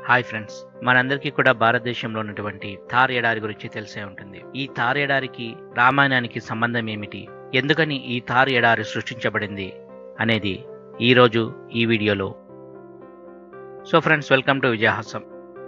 hi friends మనందరికీ కూడా భారతదేశంలో ఉన్నటువంటి థార్ ఎడారి గురించి తెలిసే ఉంటుంది ఈ థార్ ఎడారికి రామాయణానికి సంబంధం ఏమిటి ఎందుకని ఈ థార్ ఎడారి సృష్టించబడింది అనేది ఈరోజు ఈ వీడియోలో so friends welcome to Vijayahasam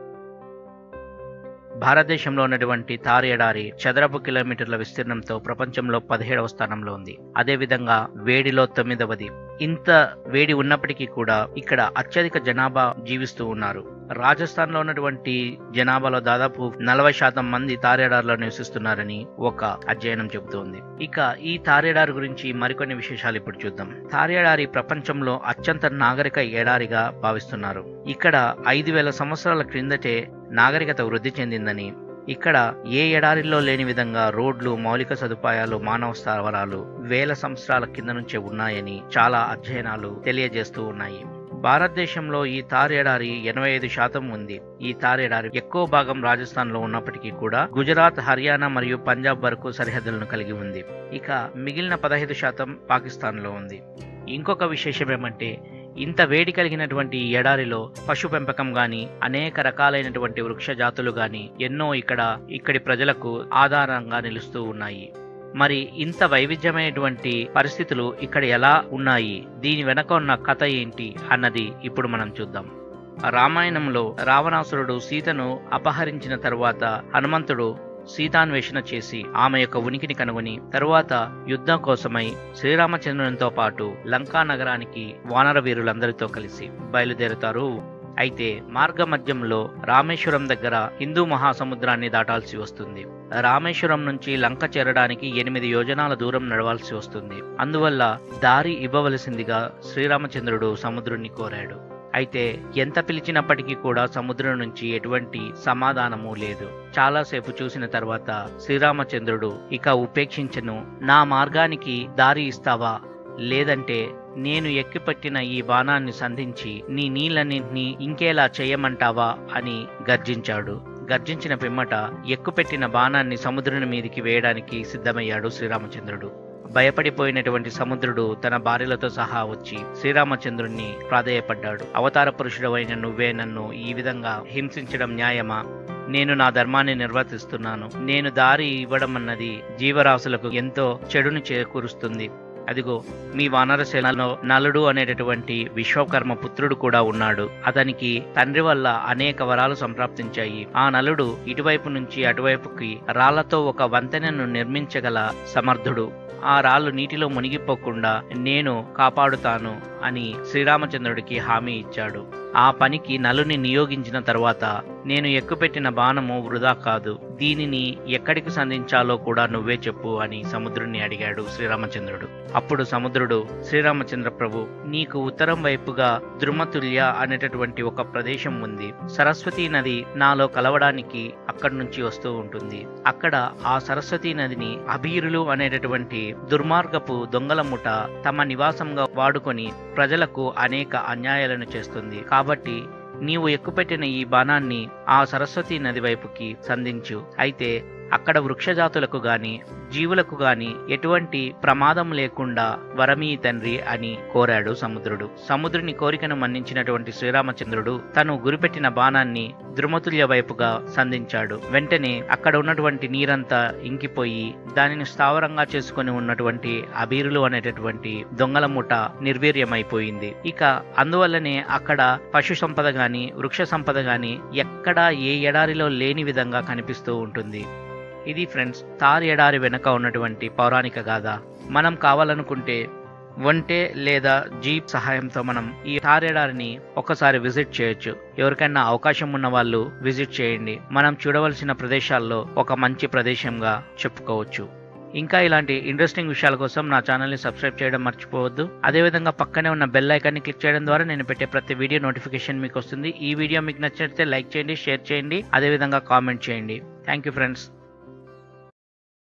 భారతదేశంలో ఉన్నటువంటి థార్ ఎడారి చదరపు కిలోమీటర్ల విస్తీర్ణంతో ప్రపంచంలో పదిహేడవ స్థానంలో ఉంది అదేవిధంగా వేడిలో తొమ్మిదవది ఇంత వేడి ఉన్నప్పటికీ కూడా ఇక్కడ అత్యధిక జనాభా జీవిస్తూ ఉన్నారు రాజస్థాన్ లో ఉన్నటువంటి జనాభాలో దాదాపు నలభై శాతం మంది తారేడారులో నివసిస్తున్నారని ఒక అధ్యయనం చెబుతోంది ఇక ఈ తారేడారు గురించి మరికొన్ని విశేషాలు ఇప్పుడు చూద్దాం తారేడారి ప్రపంచంలో అత్యంత నాగరిక ఎడారిగా భావిస్తున్నారు ఇక్కడ ఐదు వేల సంవత్సరాల క్రిందటే నాగరికత వృద్ధి చెందిందని ఇక్కడ ఏ ఎడారిలో లేని విధంగా రోడ్లు మౌలిక సదుపాయాలు మానవ స్థావరాలు వేల సంవత్సరాల కింద నుంచే ఉన్నాయని చాలా అధ్యయనాలు తెలియజేస్తూ ఉన్నాయి భారతదేశంలో ఈ తార్ ఎడారి ఎనభై ఐదు శాతం ఉంది ఈ తార్ ఎడారి ఎక్కువ భాగం రాజస్థాన్ లో ఉన్నప్పటికీ కూడా గుజరాత్ హర్యానా మరియు పంజాబ్ వరకు సరిహద్దులను కలిగి ఉంది ఇక మిగిలిన పదహైదు శాతం పాకిస్తాన్ లో ఉంది ఇంకొక విశేషం ఏమంటే ఇంత వేడి కలిగినటువంటి ఈ ఎడారిలో పశు పెంపకం గాని అనేక రకాలైనటువంటి వృక్ష జాతులు గాని ఎన్నో ఇక్కడ ఇక్కడి ప్రజలకు ఆధారంగా నిలుస్తూ ఉన్నాయి మరి ఇంత వైవిధ్యమైనటువంటి పరిస్థితులు ఇక్కడ ఎలా ఉన్నాయి దీని వెనక ఉన్న కథ ఏంటి అన్నది ఇప్పుడు మనం చూద్దాం రామాయణంలో రావణాసురుడు సీతను అపహరించిన తరువాత హనుమంతుడు సీతాన్వేషణ చేసి ఆమె యొక్క ఉనికిని కనుగొని తరువాత యుద్ధం కోసమై శ్రీరామచంద్రునితో పాటు లంకా నగరానికి వానర వీరులందరితో కలిసి బయలుదేరుతారు అయితే మార్గ మధ్యంలో రామేశ్వరం దగ్గర హిందూ మహాసముద్రాన్ని దాటాల్సి వస్తుంది రామేశ్వరం నుంచి లంక చేరడానికి ఎనిమిది యోజనాల దూరం నడవాల్సి వస్తుంది అందువల్ల దారి ఇవ్వవలసిందిగా శ్రీరామచంద్రుడు సముద్రుణ్ణి కోరాడు అయితే ఎంత పిలిచినప్పటికీ కూడా సముద్రం నుంచి ఎటువంటి సమాధానము లేదు చాలాసేపు చూసిన తర్వాత శ్రీరామచంద్రుడు ఇక ఉపేక్షించను నా మార్గానికి దారి ఇస్తావా లేదంటే నేను ఎక్కిపట్టిన ఈ బాణాన్ని సంధించి నీ నీళ్ళన్నింటినీ ఇంకేలా చేయమంటావా అని గర్జించాడు గర్జించిన పిమ్మట ఎక్కుపెట్టిన బాణాన్ని సముద్రుని మీదికి వేయడానికి సిద్ధమయ్యాడు శ్రీరామచంద్రుడు భయపడిపోయినటువంటి సముద్రుడు తన భార్యలతో సహా వచ్చి శ్రీరామచంద్రుణ్ణి ప్రాధేయపడ్డాడు అవతార పురుషుడవైన నువ్వే నన్ను ఈ విధంగా హింసించడం న్యాయమా నేను నా ధర్మాన్ని నిర్వర్తిస్తున్నాను నేను దారి ఇవ్వడం అన్నది జీవరాశులకు ఎంతో చెడును చేకూరుస్తుంది అదిగో మీ వానరసేనలో నలుడు అనేటటువంటి విశ్వకర్మ పుత్రుడు కూడా ఉన్నాడు అతనికి తండ్రి వల్ల అనేక వరాలు సంప్రాప్తించాయి ఆ నలుడు ఇటువైపు నుంచి అటువైపుకి రాళ్లతో ఒక వంతెనను నిర్మించగల సమర్థుడు ఆ రాళ్ళు నీటిలో మునిగిపోకుండా నేను కాపాడుతాను అని శ్రీరామచంద్రుడికి హామీ ఇచ్చాడు ఆ పనికి నలుని నియోగించిన తర్వాత నేను ఎక్కుపెట్టిన బాణము వృధా కాదు దీనిని ఎక్కడికి సంధించాలో కూడా నువ్వే చెప్పు అని సముద్రుణ్ణి అడిగాడు శ్రీరామచంద్రుడు అప్పుడు సముద్రుడు శ్రీరామచంద్ర ప్రభు నీకు ఉత్తరం వైపుగా ద్రుమతుల్య అనేటటువంటి ఒక ప్రదేశం ఉంది సరస్వతీ నది నాలో కలవడానికి అక్కడి నుంచి వస్తూ ఉంటుంది అక్కడ ఆ సరస్వతీ నదిని అభీరులు అనేటటువంటి దుర్మార్గపు దొంగల ముఠ తమ నివాసంగా వాడుకొని ప్రజలకు అనేక అన్యాయాలను చేస్తుంది కాబట్టి నీవు ఎక్కుపెట్టిన ఈ బాణాన్ని ఆ సరస్వతి నది వైపుకి సంధించు అయితే అక్కడ వృక్షజాతులకు గాని జీవులకు గాని ఎటువంటి ప్రమాదం లేకుండా వరమీ తండ్రి అని కోరాడు సముద్రుడు సముద్రుని కోరికను మన్నించినటువంటి శ్రీరామచంద్రుడు తను గురిపెట్టిన బాణాన్ని ద్రుమతుల్య వైపుగా సంధించాడు వెంటనే అక్కడ ఉన్నటువంటి నీరంతా ఇంకిపోయి దానిని స్థావరంగా చేసుకుని ఉన్నటువంటి అబీరులు అనేటటువంటి దొంగల ముఠ నిర్వీర్యమైపోయింది ఇక అందువల్లనే అక్కడ పశు సంపద గాని వృక్ష సంపద గాని ఎక్కడా ఏ ఎడారిలో లేని విధంగా కనిపిస్తూ ఉంటుంది ఇది ఫ్రెండ్స్ తార్ ఎడారి వెనక ఉన్నటువంటి పౌరాణిక గాథ మనం కావాలనుకుంటే ఒంటె లేదా జీప్ సహాయంతో మనం ఈ తార్ ఎడారిని ఒకసారి విజిట్ చేయొచ్చు ఎవరికైనా అవకాశం ఉన్న వాళ్ళు విజిట్ చేయండి మనం చూడవలసిన ప్రదేశాల్లో ఒక మంచి ప్రదేశంగా చెప్పుకోవచ్చు ఇంకా ఇలాంటి ఇంట్రెస్టింగ్ విషయాల కోసం నా ఛానల్ని సబ్స్క్రైబ్ చేయడం మర్చిపోవద్దు అదేవిధంగా పక్కనే ఉన్న బెల్ ఐకాన్ని క్లిక్ చేయడం ద్వారా నేను పెట్టే ప్రతి వీడియో నోటిఫికేషన్ మీకు వస్తుంది ఈ వీడియో మీకు నచ్చితే లైక్ చేయండి షేర్ చేయండి అదేవిధంగా కామెంట్ చేయండి థ్యాంక్ యూ ఫ్రెండ్స్